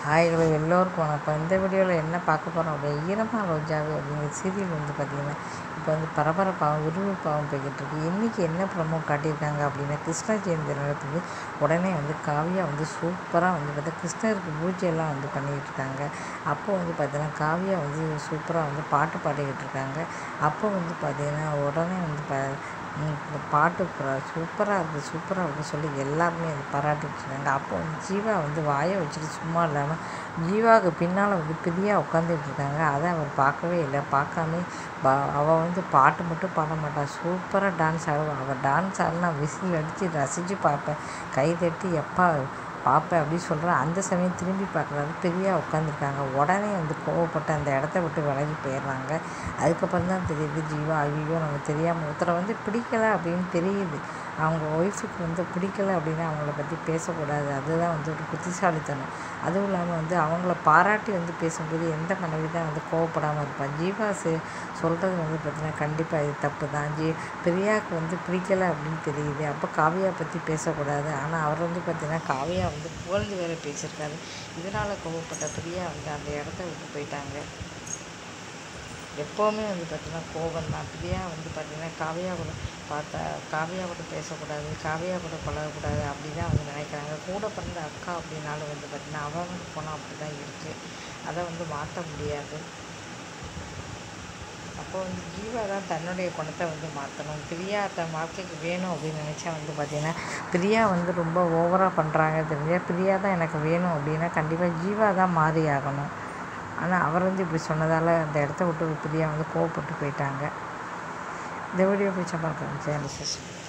hi hello எல்லோருக்கும் வணக்கம் இந்த வீடியோவில் என்ன பார்க்க போகிறோம் அப்படின்னா ஈரமாக ரோஜாவே அப்படிங்கிற சீரியல் வந்து பார்த்திங்கன்னா இப்போ வந்து பரபரப்பாகவும் விறுவிறுப்பாகவும் போய்கிட்டு இருக்கு இன்றைக்கி என்ன ப்ரமோ காட்டியிருக்காங்க அப்படின்னா கிருஷ்ண ஜெயந்தி நடக்குது உடனே வந்து காவியா வந்து சூப்பராக வந்து பார்த்தா கிருஷ்ணருக்கு பூஜையெல்லாம் வந்து பண்ணிக்கிட்டு இருக்காங்க அப்போ வந்து பார்த்தீங்கன்னா காவியா வந்து சூப்பராக வந்து பாட்டு பாடிக்கிட்டு இருக்காங்க அப்போ வந்து பார்த்திங்கன்னா உடனே வந்து ப இந்த பாட்டு சூப்பராக இருக்குது சூப்பராக இருக்குன்னு சொல்லி எல்லாருமே அதை பாராட்டிட்டு இருக்காங்க அப்போ வந்து ஜீவா வந்து வாயை வச்சுட்டு சும்மா இல்லாமல் ஜீவாவுக்கு பின்னால் வந்து பிரியா உட்காந்துட்டு இருக்காங்க அதை அவர் பார்க்கவே இல்லை பார்க்காம அவள் வந்து பாட்டு மட்டும் பாட மாட்டாள் சூப்பராக டான்ஸ் ஆடுவாள் அவள் டான்ஸ் ஆடினா விசில் அடித்து ரசித்து பார்ப்பேன் கை தட்டி எப்பா பார்ப்பேன் அப்படின்னு சொல்கிறேன் அந்த சமயம் திரும்பி பார்க்குறாரு பெரியா உட்காந்துருக்காங்க உடனே வந்து கோவப்பட்டு அந்த இடத்த விட்டு விலகி போயிடுறாங்க அதுக்கப்புறம் தான் தெரியுது ஜீவா ஐயோ நம்ம தெரியாமல் ஒருத்தரை வந்து பிடிக்கலை அப்படின்னு தெரியுது அவங்க ஒய்ஃபுக்கு வந்து பிடிக்கலை அப்படின்னா அவங்கள பற்றி பேசக்கூடாது அதுதான் வந்து ஒரு புத்திசாலித்தனம் அதுவும் இல்லாமல் வந்து அவங்கள பாராட்டி வந்து பேசும்போது எந்த மனைவி தான் வந்து கோவப்படாமல் இருப்பாள் ஜீவா சொல்கிறது வந்து பார்த்தீங்கன்னா கண்டிப்பாக இது தப்பு தான் ஜீ பிரியாவுக்கு வந்து பிடிக்கலை அப்படின்னு தெரியுது அப்போ காவியா பற்றி பேசக்கூடாது ஆனால் அவர் வந்து பார்த்திங்கன்னா காவியா வந்து புகழ்ந்து வேறு பேசியிருக்காரு இதனால் கோவப்பட்ட பிரியா வந்து அந்த இடத்த விட்டு போயிட்டாங்க எப்போவுமே வந்து பார்த்திங்கன்னா கோபம் தான் பிரியா வந்து பார்த்திங்கன்னா காவியா கூட பார்த்தா காவியா கூட பேசக்கூடாது காவியா கூட பழகக்கூடாது அப்படி தான் வந்து நினைக்கிறாங்க கூட பிறந்த அக்கா அப்படின்னாலும் வந்து பார்த்திங்கன்னா அவனுக்கு போனால் அப்படி தான் இருக்குது அதை வந்து மாற்ற முடியாது அப்போ வந்து ஜீவா தான் தன்னுடைய குணத்தை வந்து மாற்றணும் பிரியா தன் வாழ்க்கைக்கு வேணும் அப்படின்னு நினச்சா வந்து பார்த்திங்கன்னா பிரியா வந்து ரொம்ப ஓவராக பண்ணுறாங்க தெரிஞ்சா பிரியா தான் எனக்கு வேணும் அப்படின்னா கண்டிப்பாக ஜீவா தான் மாறி ஆகணும் ஆனால் அவர் வந்து இப்படி சொன்னதால் அந்த இடத்த விட்டு பிரியா வந்து கோவப்பட்டு போயிட்டாங்க இந்த வீடியோ பிடிச்ச பார்க்குறேன் சேனல்